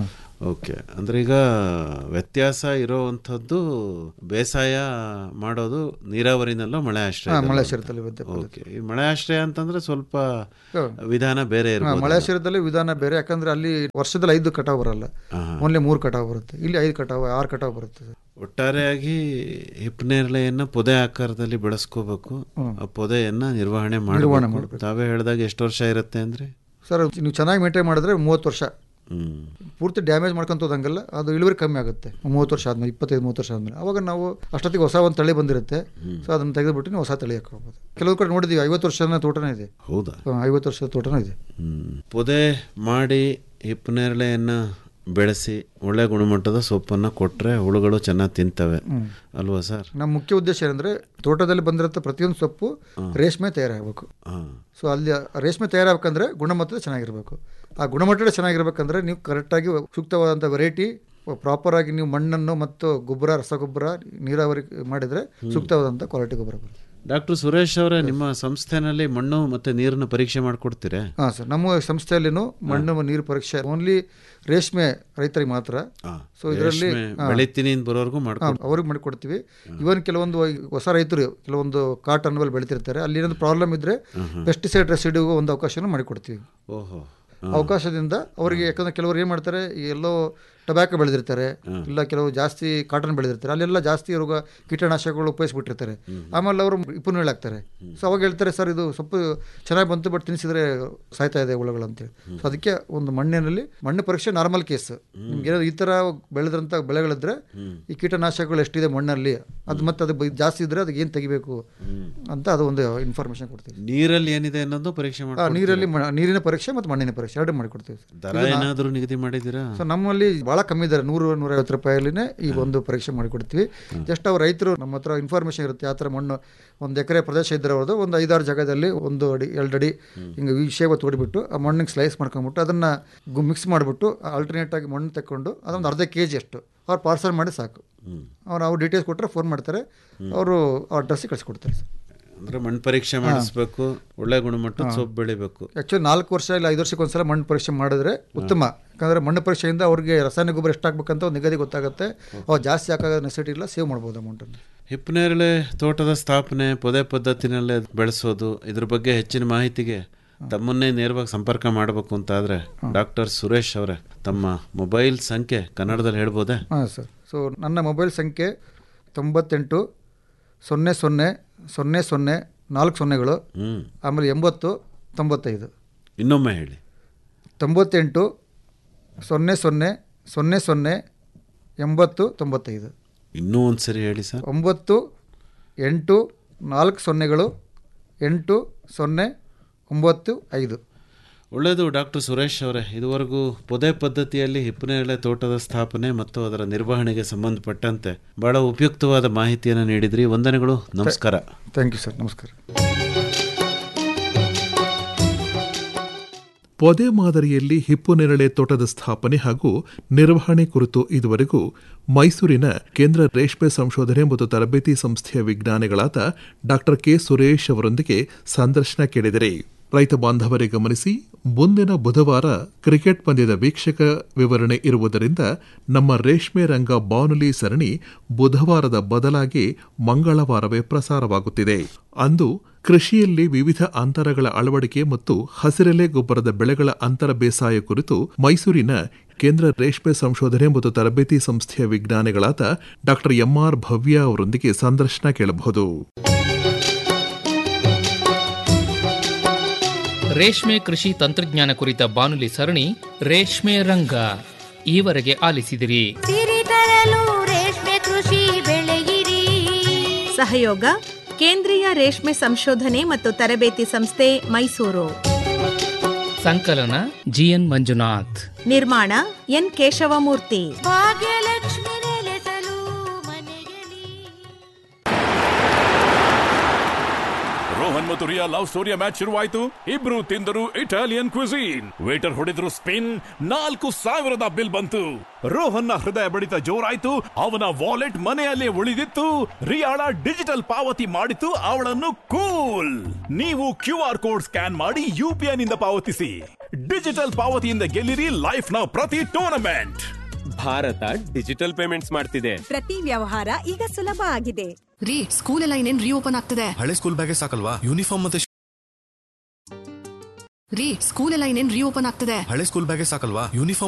ಓಕೆ ಅಂದ್ರೆ ಈಗ ವ್ಯತ್ಯಾಸ ಇರೋವಂಥದ್ದು ಬೇಸಾಯ ಮಾಡೋದು ನೀರಾವರಿನಲ್ಲೋ ಮಳೆ ಆಶ್ರಯ ಹಾ, ಮಳೆ ಆಶ್ರಯದಲ್ಲಿ ವಿದ್ಯೆ ಓಕೆ ಈ ಮಳೆ ಆಶ್ರಯ ಅಂತಂದ್ರೆ ಸ್ವಲ್ಪ ಹೌದು. ವಿಧಾನ ಬೇರೆ ಹಾ, ಇರ್ಬೋದು ಮಳೆ ಆಶ್ರಯದಲ್ಲಿ ವಿಧಾನ ಬೇರೆ ಯಾಕಂದ್ರೆ ಅಲ್ಲಿ ವರ್ಷದಲ್ಲಿ ಐದು ಕಟಾವು ಬರಲ್ಲ ಆಹಾ. ಓನ್ಲಿ ಮೂರು ಕಟಾವು ಬರುತ್ತೆ ಇಲ್ಲಿ ಐದು ಕಟಾವು ಆರು ಕಟಾವು ಬರುತ್ತೆ ಒಟ್ಟಾರೆಯಾಗಿ ಹಿಪ್ನೇರಳೆಯನ್ನ ಪೊದೆ ಆಕಾರದಲ್ಲಿ ಬೆಳೆಸ್ಕೋಬೇಕು ಆ ಪೊದೆಯನ್ನ ನಿರ್ವಹಣೆ ಮಾಡಬೇಕು ತಾವೇ ಹೇಳಿದಾಗ ಎಷ್ಟು ವರ್ಷ ಇರುತ್ತೆ ಅಂದ್ರೆ ಸರ್ ನೀವು ಚೆನ್ನಾಗಿ ಮೇಂಟೈನ್ ಮಾಡಿದ್ರೆ ಮೂವತ್ತು ವರ್ಷ ಹ್ಮ್ ಪೂರ್ತಿ ಡ್ಯಾಮೇಜ್ ಮಾಡ್ಕೊಂತ ಹೋದಂಗೆಲ್ಲ ಅದು ಇಳುವರಿ ಕಮ್ಮಿ ಆಗುತ್ತೆ ಮೂವತ್ತು ವರ್ಷ ಆದ್ಮೇಲೆ ಇಪ್ಪತ್ತೈದು ಮೂವತ್ತು ವರ್ಷ ಆದ್ಮೇಲೆ ಅವಾಗ ನಾವು ಅಷ್ಟೊತ್ತಿಗೆ ಹೊಸ ಒಂದು ತಳಿ ಬಂದಿರುತ್ತೆ ಸೊ ಅದನ್ನು ತೆಗೆದುಬಿಟ್ಟು ನೀವು ಹೊಸ ತಳಿ ಹಾಕೋಬೋದು ಕೆಲವು ಕಡೆ ನೋಡಿದ್ದೀವಿ ಐವತ್ತು ವರ್ಷದ ತೋಟನೇ ಇದೆ ಹೌದಾ ಹಾ, ಐವತ್ತು ವರ್ಷದ ತೋಟನೂ ಇದೆ ಹ್ಮ್ ಪೊದೆ ಮಾಡಿ ಹಿಪ್ಪನೇರಳೆಯನ್ನ ಬೆಳೆಸಿ ಒಳ್ಳೆ ಗುಣಮಟ್ಟದ ಸೊಪ್ಪನ್ನ ಕೊಟ್ರೆ ಹುಳುಗಳು ಚೆನ್ನಾಗಿ ತಿಂತವೆ ಅಲ್ವಾ ಸರ್ ನಮ್ಮ ಮುಖ್ಯ ಉದ್ದೇಶ ಏನಂದ್ರೆ ತೋಟದಲ್ಲಿ ಬಂದಿರೋ ಪ್ರತಿಯೊಂದು ಸೊಪ್ಪು ರೇಷ್ಮೆ ತಯಾರಾಗಬೇಕು ಹಾ ಸೊ ಅಲ್ಲಿ ರೇಷ್ಮೆ ತಯಾರಾಗಬೇಕಂದ್ರೆ ಗುಣಮಟ್ಟದ ಚೆನ್ನಾಗಿರಬೇಕು ಆ ಗುಣಮಟ್ಟ ಚೆನ್ನಾಗಿರ್ಬೇಕಂದ್ರೆ ನೀವು ಕರೆಕ್ಟಾಗಿ ಸೂಕ್ತವಾದಂಥ ವೆರೈಟಿ ಪ್ರಾಪರಾಗಿ ನೀವು ಮಣ್ಣನ್ನು ಮತ್ತು ಗೊಬ್ಬರ ರಸಗೊಬ್ಬರ ನೀರಾವರಿ ಮಾಡಿದರೆ ಸೂಕ್ತವಾದಂಥ ಕ್ವಾಲಿಟಿ ಗೊಬ್ಬರ ಬರುತ್ತೆ ಡಾಕ್ಟರ್ ಸುರೇಶ್ ಅವರೇ ನಿಮ್ಮ ಸಂಸ್ಥೆನಲ್ಲಿ ಮಣ್ಣು ಮತ್ತೆ ನೀರನ್ನ ಪರೀಕ್ಷೆ ಮಾಡ್ಕೊಡ್ತೀರಾ ಹಾಂ ಸರ್ ನಮ್ಮ ಸಂಸ್ಥೆಯಲ್ಲಿನೂ ಮಣ್ಣು ನೀರು ಪರೀಕ್ಷೆ ಓನ್ಲಿ ರೇಷ್ಮೆ ರೈತರಿಗೆ ಮಾತ್ರ ಹಾ. ಸೊ ಇದರಲ್ಲಿ ರೇಷ್ಮೆ ಬೆಳಿತೀನಿ ಅಂತ ಬರೋರ್ಗು ಮಾಡ್ಕೊಡ್ ಅವ್ರಿಗೆ ಮಾಡಿಕೊಡ್ತೀವಿ ಇವನ್ ಕೆಲವೊಂದು ಹೊಸ ರೈತರು ಕೆಲವೊಂದು ಕಾಟನ್ ವೆಲ್ ಬೆಳಿತಿರ್ತಾರೆ ಅಲ್ಲಿ ಏನಾದ್ರು ಪ್ರಾಬ್ಲಮ್ ಇದ್ರೆ ಪೆಸ್ಟಿಸೈಡ್ ರೆಸಿಡಿಗೂ ಒಂದು ಅವಕಾಶನೂ ಮಾಡಿಕೊಡ್ತೀವಿ ಓಹೋ ಅವಕಾಶದಿಂದ ಅವರಿಗೆ ಯಾಕಂದ್ರೆ ಕೆಲವರು ಏನು ಮಾಡ್ತಾರೆ ಈ ಎಲ್ಲೋ ಟೊಬ್ಯಾಕೊ ಬೆಳೆದಿರ್ತಾರೆ ಇಲ್ಲ ಕೆಲವು ಜಾಸ್ತಿ ಕಾಟನ್ ಬೆಳೆದಿರ್ತಾರೆ ಅಲ್ಲೆಲ್ಲ ಜಾಸ್ತಿ ರೋಗ ಕೀಟನಾಶಕಗಳು ಉಪಯೋಗಿಸ್ಬಿಟ್ಟಿರ್ತಾರೆ ಆಮೇಲೆ ಅವರು ಇಪ್ಪು ಆಗ್ತಾರೆ ಸೊ ಅವಾಗ ಹೇಳ್ತಾರೆ ಸರ್ ಇದು ಸೊಪ್ಪು ಚೆನ್ನಾಗಿ ಬಂತು ಬಟ್ ತಿನ್ನಿಸಿದ್ರೆ ಸಾಯ್ತಾ ಇದೆ ಹುಳುಗಳು ಅಂತೇಳಿ ಸೊ ಅದಕ್ಕೆ ಒಂದು ಮಣ್ಣಿನಲ್ಲಿ ಮಣ್ಣು ಪರೀಕ್ಷೆ ನಾರ್ಮಲ್ ಕೇಸ್ ನಿಮ್ಗೆ ಏನಾದ್ರು ಈ ಥರ ಬೆಳೆದ್ರಂಥ ಬೆಳೆಗಳಿದ್ರೆ ಈ ಕೀಟನಾಶಕಗಳು ಎಷ್ಟಿದೆ ಮಣ್ಣಲ್ಲಿ ಅದು ಮತ್ತೆ ಅದು ಬೈ- ಜಾಸ್ತಿ ಇದ್ರೆ ಅದಕ್ಕೆ ಏನು ತೆಗಿಬೇಕು ಅಂತ ಅದು ಒಂದು ಇನ್ಫಾರ್ಮೇಶನ್ ಕೊಡ್ತೀವಿ ನೀರಲ್ಲಿ ಏನಿದೆ ಅನ್ನೋದು ಪರೀಕ್ಷೆ ಆ, ಮಾಡಿ ನೀರಲ್ಲಿ ಮ- ನೀರಿನ ಪರೀಕ್ಷೆ ಮತ್ತು ಮಣ್ಣಿನ ಪರೀಕ್ಷೆ ಎರಡು ಮಾಡಿಕೊಡ್ತೀವಿ ಸರ್ ದರ ಏನಾದರೂ ನಿಗದಿ ಮಾಡಿದ್ದೀರಾ ಸೊ ನಮ್ಮಲ್ಲಿ ಭಾಳ ಕಮ್ಮಿ ಇದ್ದಾರೆ ನೂರು ನೂರೈವತ್ತು ರೂಪಾಯಲ್ಲಿನೇ ಈ ಒಂದು ಪರೀಕ್ಷೆ ಮಾಡಿಕೊಡ್ತೀವಿ ಜಸ್ಟ್ ಅವ್ರು ರೈತರು ನಮ್ಮ ಹತ್ರ ಇನ್ಫಾರ್ಮೇಷನ್ ಇರುತ್ತೆ ಆ ಥರ ಮಣ್ಣು ಒಂದು ಎಕರೆ ಪ್ರದೇಶ ಇದ್ದರೆ ಅವ್ರದ್ದು ಒಂದು ಐದಾರು ಜಾಗದಲ್ಲಿ ಒಂದು ಅಡಿ ಎರಡು ಅಡಿ ಹಿಂಗೆ ಈ ಶೇವ ತೋಡಿಬಿಟ್ಟು ಆ ಮಣ್ಣಿಗೆ ಸ್ಲೈಸ್ ಮಾಡ್ಕೊಂಬಿಟ್ಟು ಅದನ್ನು ಮಿಕ್ಸ್ ಮಾಡಿಬಿಟ್ಟು ಆಲ್ಟರ್ನೇಟ್ ಆಗಿ ಮಣ್ಣು ತಗೊಂಡು ಅದೊಂದು ಅರ್ಧ ಕೆ ಜಿ ಅಷ್ಟು ಅವ್ರು ಪಾರ್ಸಲ್ ಮಾಡಿ ಸಾಕು ಅವ್ರು ಅವ್ರು ಡೀಟೇಲ್ಸ್ ಕೊಟ್ಟರೆ ಫೋನ್ ಮಾಡ್ತಾರೆ ಅವರು ಆ ಅಡ್ರೆಸ್ಸಿಗೆ ಕಳಿಸ್ಕೊಡ್ತಾರೆ ಸರ್ ಅಂದ್ರೆ ಮಣ್ಣು ಪರೀಕ್ಷೆ ಮಾಡಿಸ್ಬೇಕು ಒಳ್ಳೆ ಗುಣಮಟ್ಟದ ಸೊಪ್ಪು ಬೆಳಿಬೇಕು ಆ್ಯಕ್ಚುಲಿ ನಾಲ್ಕು ವರ್ಷ ಇಲ್ಲ ಐದು ವರ್ಷಕ್ಕೆ ಒಂದ್ಸಲ ಮಣ್ಣು ಪರೀಕ್ಷೆ ಮಾಡಿದ್ರೆ ಉತ್ತಮ ಯಾಕಂದರೆ ಮಣ್ಣು ಪರೀಕ್ಷೆಯಿಂದ ಅವ್ರಿಗೆ ರಾಸಾಯನಿಕ ಗೊಬ್ಬರ ಎಷ್ಟು ಹಾಕ್ಬೇಕಂತ ಒಂದು ನಿಗದಿ ಗೊತ್ತಾಗುತ್ತೆ ಅವಾಗ ಜಾಸ್ತಿ ಹಾಕೋ ನೆಸಿಟಿ ಇಲ್ಲ ಸೇವ್ ಮಾಡ್ಬೋದು ಅಮೌಂಟನ್ನು ಹಿಪ್ಪನೇರಳೆ ತೋಟದ ಸ್ಥಾಪನೆ ಪೊದೆ ಪದ್ಧತಿನಲ್ಲೇ ಬೆಳೆಸೋದು ಇದ್ರ ಬಗ್ಗೆ ಹೆಚ್ಚಿನ ಮಾಹಿತಿಗೆ ತಮ್ಮನ್ನೇ ನೇರವಾಗಿ ಸಂಪರ್ಕ ಮಾಡಬೇಕು ಅಂತಾದ್ರೆ ಡಾಕ್ಟರ್ ಸುರೇಶ್ ಅವರೇ ತಮ್ಮ ಮೊಬೈಲ್ ಸಂಖ್ಯೆ ಕನ್ನಡದಲ್ಲಿ ಹೇಳ್ಬೋದೇ ಹಾಂ ಸರ್ ಸೊ ನನ್ನ ಮೊಬೈಲ್ ಸಂಖ್ಯೆ ತೊಂಬತ್ತೆಂಟು ಸೊನ್ನೆ ಸೊನ್ನೆ ಸೊನ್ನೆ ಸೊನ್ನೆ ನಾಲ್ಕು ಸೊನ್ನೆಗಳು ಹ್ಮ್ ಆಮೇಲೆ ಎಂಬತ್ತು ತೊಂಬತ್ತೈದು ಇನ್ನೊಮ್ಮೆ ಹೇಳಿ ತೊಂಬತ್ತೆಂಟು ಸೊನ್ನೆ ಸೊನ್ನೆ ಸೊನ್ನೆ ಸೊನ್ನೆ ಎಂಬತ್ತು ತೊಂಬತ್ತೈದು ಇನ್ನೂ ಒಂದ್ಸರಿ ಹೇಳಿ ಸರ್ ಒಂಬತ್ತು ಎಂಟು ನಾಲ್ಕು ಸೊನ್ನೆಗಳು ಎಂಟು ಸೊನ್ನೆ ಒಂಬತ್ತು ಐದು ಒಳ್ಳೆಯದು ಡಾಕ್ಟರ್ ಸುರೇಶ್ ಅವರೇ ಇದುವರೆಗೂ ಪೊದೆ ಪದ್ಧತಿಯಲ್ಲಿ ಹಿಪ್ಪನೇರಳೆ ತೋಟದ ಸ್ಥಾಪನೆ ಮತ್ತು ಅದರ ನಿರ್ವಹಣೆಗೆ ಸಂಬಂಧಪಟ್ಟಂತೆ ಬಹಳ ಉಪಯುಕ್ತವಾದ ಮಾಹಿತಿಯನ್ನು ನೀಡಿದ್ರಿ ವಂದನೆಗಳು ನಮಸ್ಕಾರ ಥ್ಯಾಂಕ್ ಯು ಸರ್ ನಮಸ್ಕಾರ ಪೊದೆ ಮಾದರಿಯಲ್ಲಿ ಹಿಪ್ಪುನೇರಳೆ ತೋಟದ ಸ್ಥಾಪನೆ ಹಾಗೂ ನಿರ್ವಹಣೆ ಕುರಿತು ಇದುವರೆಗೂ ಮೈಸೂರಿನ ಕೇಂದ್ರ ರೇಷ್ಮೆ ಸಂಶೋಧನೆ ಮತ್ತು ತರಬೇತಿ ಸಂಸ್ಥೆಯ ವಿಜ್ಞಾನಿಗಳಾದ ಡಾಕ್ಟರ್ ಕೆ ಸುರೇಶ್ ಅವರೊಂದಿಗೆ ಸಂದರ್ಶನ ಕೇಳಿದರೆ ರೈತ ಬಾಂಧವರೇ ಗಮನಿಸಿ ಮುಂದಿನ ಬುಧವಾರ ಕ್ರಿಕೆಟ್ ಪಂದ್ಯದ ವೀಕ್ಷಕ ವಿವರಣೆ ಇರುವುದರಿಂದ ನಮ್ಮ ರೇಷ್ಮೆ ರಂಗ ಬಾನುಲಿ ಸರಣಿ ಬುಧವಾರದ ಬದಲಾಗಿ ಮಂಗಳವಾರವೇ ಪ್ರಸಾರವಾಗುತ್ತಿದೆ ಅಂದು ಕೃಷಿಯಲ್ಲಿ ವಿವಿಧ ಅಂತರಗಳ ಅಳವಡಿಕೆ ಮತ್ತು ಹಸಿರೆಲೆ ಗೊಬ್ಬರದ ಬೆಳೆಗಳ ಅಂತರ ಬೇಸಾಯ ಕುರಿತು ಮೈಸೂರಿನ ಕೇಂದ್ರ ರೇಷ್ಮೆ ಸಂಶೋಧನೆ ಮತ್ತು ತರಬೇತಿ ಸಂಸ್ಥೆಯ ವಿಜ್ಞಾನಿಗಳಾದ ಡಾಕ್ಟರ್ ಎಂಆರ್ ಭವ್ಯ ಅವರೊಂದಿಗೆ ಸಂದರ್ಶನ ಕೇಳಬಹುದು ರೇಷ್ಮೆ ಕೃಷಿ ತಂತ್ರಜ್ಞಾನ ಕುರಿತ ಬಾನುಲಿ ಸರಣಿ ರೇಷ್ಮೆ ರಂಗ ಈವರೆಗೆ ಆಲಿಸಿದಿರಿ ಸಿರಿ ತರಲು ರೇಷ್ಮೆ ಕೃಷಿ ಬೆಳೆಯಿರಿ ಸಹಯೋಗ ಕೇಂದ್ರೀಯ ರೇಷ್ಮೆ ಸಂಶೋಧನೆ ಮತ್ತು ತರಬೇತಿ ಸಂಸ್ಥೆ ಮೈಸೂರು ಸಂಕಲನ ಜಿಎನ್ ಮಂಜುನಾಥ್ ನಿರ್ಮಾಣ ಎನ್ ಕೇಶವಮೂರ್ತಿ ಭಾಗ್ಯಲಕ್ಷ್ಮಿ ನೆಲೆಸಲು ಮನೆಯಲ್ಲಿ ರೋಹನ್ ಮತ್ತು ರಿಯಾ ಲವ್ ಸ್ಟೋರಿಯ ಮ್ಯಾಚ್ ಶುರುವಾಯಿತು ಇಬ್ರು ತಿಂದರು ಇಟಾಲಿಯನ್ ಕ್ವಿಸೀನ್ ವೇಟರ್ ಹೊಡೆದ್ರು ಸ್ಪಿನ್ ನಾಲ್ಕು ಸಾವಿರದ ಬಿಲ್ ಬಂತು ರೋಹನ್ನ ಹೃದಯ ಬಡಿತ ಜೋರಾಯ್ತು ಅವನ ವಾಲೆಟ್ ಮನೆಯಲ್ಲೇ ಉಳಿದಿತ್ತು ರಿಯಾಳ ಡಿಜಿಟಲ್ ಪಾವತಿ ಮಾಡಿತು ಅವಳನ್ನು ಕೂಲ್ ನೀವು ಕ್ಯೂ ಆರ್ ಕೋಡ್ ಸ್ಕ್ಯಾನ್ ಮಾಡಿ ಯುಪಿಐ ನಿಂದ ಪಾವತಿಸಿ ಡಿಜಿಟಲ್ ಪಾವತಿಯಿಂದ ಗೆಲ್ಲಿರಿ ಲೈಫ್ ನ ಪ್ರತಿ ಟೂರ್ನಮೆಂಟ್ ಭಾರತ ಡಿಜಿಟಲ್ ಪೇಮೆಂಟ್ಸ್ ಮಾಡ್ತಿದೆ ಪ್ರತಿ ವ್ಯವಹಾರ ಈಗ ಸುಲಭ ಆಗಿದೆ ರೀ ಸ್ಕೂಲ್ ಎಲ್ಲ ಇನ್ನೇನ್ ರೀಓಪನ್ ಆಗ್ತಿದೆ ಹಳೆ ಸ್ಕೂಲ್ ಬ್ಯಾಗೆ ಸಾಕಲ್ವಾ ಯೂನಿಫಾರ್ಮ್ ಮತ್ತೆ ರೀ ಸ್ಕೂಲ್ ಎಲ್ಲ ಇನ್ನೇನ್ ರೀಓಪನ್ ಆಗ್ತಿದೆ ಹಳೆ ಸ್ಕೂಲ್ ಬ್ಯಾಗೆ ಸಾಕಲ್ವಾ ಯೂನಿಫಾರ್ಮ್